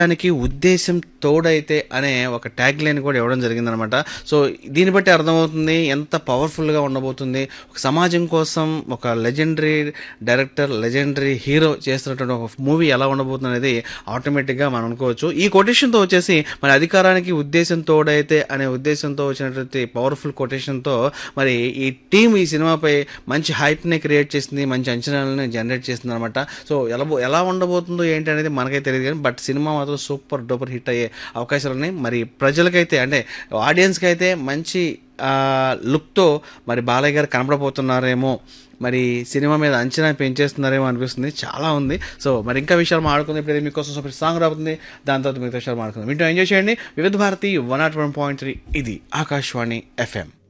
దానికి ఉద్దేశం తోడైతే అనే ఒక ట్యాగ్ లైన్ కూడా ఇవ్వడం జరిగిందనమాట సో దీన్ని బట్టి అర్థమవుతుంది ఎంత పవర్ఫుల్గా ఉండబోతుంది ఒక సమాజం కోసం ఒక లెజెండరీ డైరెక్టర్ లెజెండరీ హీరో చేస్తున్నటువంటి ఒక మూవీ ఎలా ఉండబోతుంది అనేది ఆటోమేటిక్గా మనం అనుకోవచ్చు ఈ కొటేషన్తో వచ్చేసి మరి అధికారానికి ఉద్దేశం తోడైతే అనే ఉద్దేశంతో వచ్చినటువంటి పవర్ఫుల్ కొటేషన్తో మరి ఈ టీం ఈ సినిమాపై మంచి హైప్ని క్రియేట్ చేసింది మంచి అంచనాలను జనరేట్ చేసింది అనమాట సో ఎలా బో- ఎలా ఉండబోతుందో ఏంటి అనేది మనకైతే తెలియదు కానీ బట్ సినిమా మాత్రం సూపర్ డూపర్ హిట్ అయ్యే అవకాశాలు ఉన్నాయి మరి ప్రజలకైతే అంటే ఆడియన్స్కి అయితే మంచి లుక్తో మరి బాలయ్య గారు కనపడబోతున్నారేమో మరి సినిమా మీద అంచనా పెంచేస్తున్నారేమో అనిపిస్తుంది చాలా ఉంది సో మరి ఇంకా విషయాలు మాట్లాడుకుంది ఇప్పుడు మీకోసం సూపర్ సాంగ్ రాబోతుంది దాని తర్వాత మిగతా విషయాలు మాట్లాడుకుందాం వింటూ ఎంజాయ్ చేయండి Vividh Bharati one nought one point three ఇది ఆకాశవాణి ఎఫ్ఎం